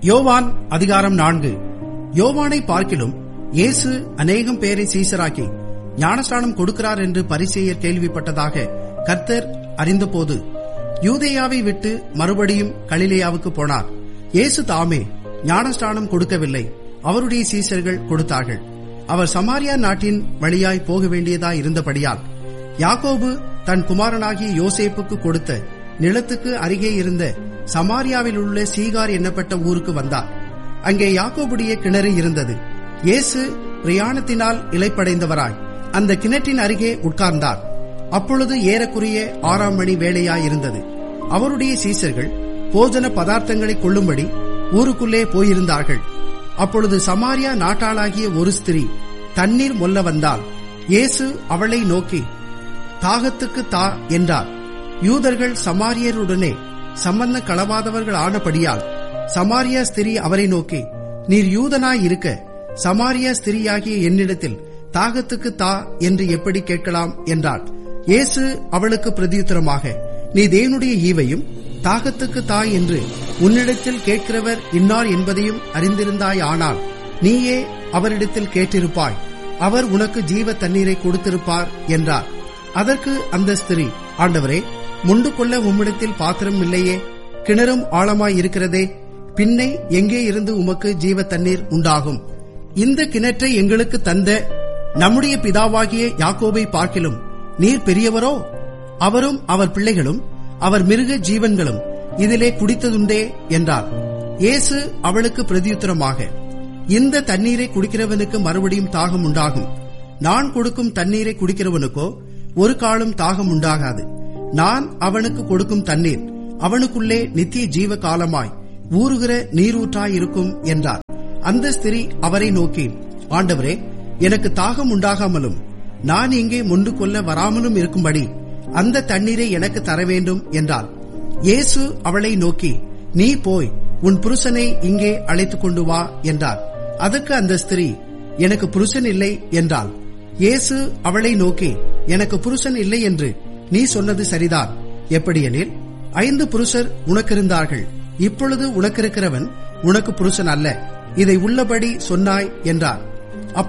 யோவான் அதிகாரம் நான்கு யோவானை பார்க்கிலும் இயேசு அநேகம் பேரை சீசராக்கி ஞானஸ்நானம் கொடுக்கிறார் என்று பரிசேயர் கேள்விப்பட்டதாக கர்த்தர் அறிந்தபோது யூதேயாவை விட்டு மறுபடியும் கலிலேயாவுக்கு போனார் இயேசு தாமே ஞானஸ்நானம் கொடுக்கவில்லை அவருடைய சீசர்கள் கொடுத்தார்கள் அவர் சமாரியா நாட்டின் வழியாய் போக வேண்டியதாய் இருந்தபடியால் யாக்கோபு தன் குமாரனாகிய யோசேப்புக்கு கொடுத்த நிலத்துக்கு அருகே இருந்த சமாரியாவில் உள்ள சீகார் என்னப்பட்ட ஊருக்கு வந்தார் அங்கே யாக்கோபுடைய கிணறு இருந்தது இயேசு பிரயாணத்தினால் இலைப்படைந்தவராய் அந்த கிணற்றின் அருகே உட்கார்ந்தார் அப்பொழுது ஏறக்குறைய ஆறாம் மணி வேளையாயிருந்தது அவருடைய சீசர்கள் போஜன பதார்த்தங்களை கொள்ளும்படி ஊருக்குள்ளே போயிருந்தார்கள் அப்பொழுது சமாரியா நாட்டாளாகிய ஒரு ஸ்திரீ தண்ணீர் மொல்ல வந்தால் இயேசு அவளை நோக்கி தாகத்துக்கு தா என்றார் யூதர்கள் சமாரியருடனே சம்பந்த களவாதவர்கள் ஆனபடியால் சமாரியா ஸ்திரீ அவரை நோக்கி நீர் யூதனாய் இருக்க சமாரியா ஸ்திரீயாகிய என்னிடத்தில் தாகத்துக்கு தா என்று எப்படி கேட்கலாம் என்றார் இயேசு அவளுக்கு பிரதியுத்தரமாக நீ தேவனுடைய ஈவையும் தாகத்துக்கு தா என்று உன்னிடத்தில் கேட்கிறவர் இன்னார் என்பதையும் அறிந்திருந்தாய் ஆனால் நீயே அவரிடத்தில் கேட்டிருப்பாய் அவர் உனக்கு ஜீவ தண்ணீரை கொடுத்திருப்பார் என்றார் அதற்கு அந்த ஸ்திரீ ஆண்டவரே முண்டு கொள்ள உம்மிடத்தில் பாத்திரம் இல்லையே கிணறும் ஆழமாய் இருக்கிறதே பின்னை எங்கே இருந்து உமக்கு ஜீவ தண்ணீர் உண்டாகும் இந்த கிணற்றை எங்களுக்கு தந்த நம்முடைய பிதாவாகிய யாக்கோபை பார்க்கிலும் நீர் பெரியவரோ அவரும் அவர் பிள்ளைகளும் அவர் மிருக ஜீவன்களும் இதிலே குடித்ததுண்டே என்றார் இயேசு அவளுக்கு பிரதியுத்தரமாக இந்த தண்ணீரை குடிக்கிறவனுக்கு மறுபடியும் தாகம் உண்டாகும் நான் கொடுக்கும் தண்ணீரை குடிக்கிறவனுக்கோ ஒரு காலம் தாகம் உண்டாகாது நான் அவனுக்கு கொடுக்கும் தண்ணீர் அவனுக்குள்ளே நித்திய ஜீவ காலமாய் ஊறுகிற நீரூற்றாயிருக்கும் என்றார் அந்த ஸ்திரீ அவரை நோக்கி ஆண்டவரே எனக்கு தாகம் உண்டாகாமலும் நான் இங்கே முண்டு கொள்ள வராமலும் இருக்கும்படி அந்த தண்ணீரை எனக்கு தர வேண்டும் என்றாள் இயேசு அவளை நோக்கி நீ போய் உன் புருஷனை இங்கே அழைத்துக் கொண்டு வா என்றார் அதற்கு அந்த ஸ்திரீ எனக்கு புருஷன் இல்லை என்றாள் இயேசு அவளை நோக்கி எனக்கு புருஷன் இல்லை என்று நீ சொன்னது சரிதான் எப்படியெனில் ஐந்து புருஷர் உனக்கிருந்தார்கள் இப்பொழுது உனக்கிருக்கிறவன் உனக்கு புருஷன் அல்ல இதை உள்ளபடி சொன்னாய் என்றார்